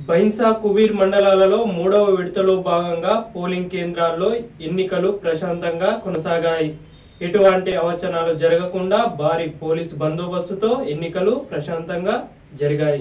బైన్సా కువీర్ మండలాలలో మూడవ విడతలో భాగంగా పోలింగ్ కేంద్రాల్లో ఎన్నికలు ప్రశాంతంగా కొనసాగాయి ఎటువంటి అవచనాలు జరగకుండా భారీ పోలీసు బందోబస్తుతో ఎన్నికలు ప్రశాంతంగా జరిగాయి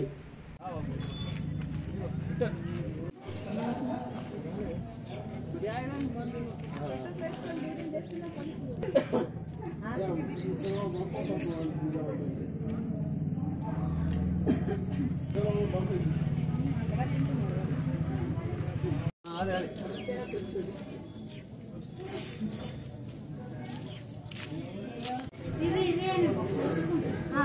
ఇది ఇది అని ఆ,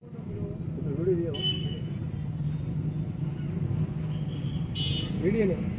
వీడియోనే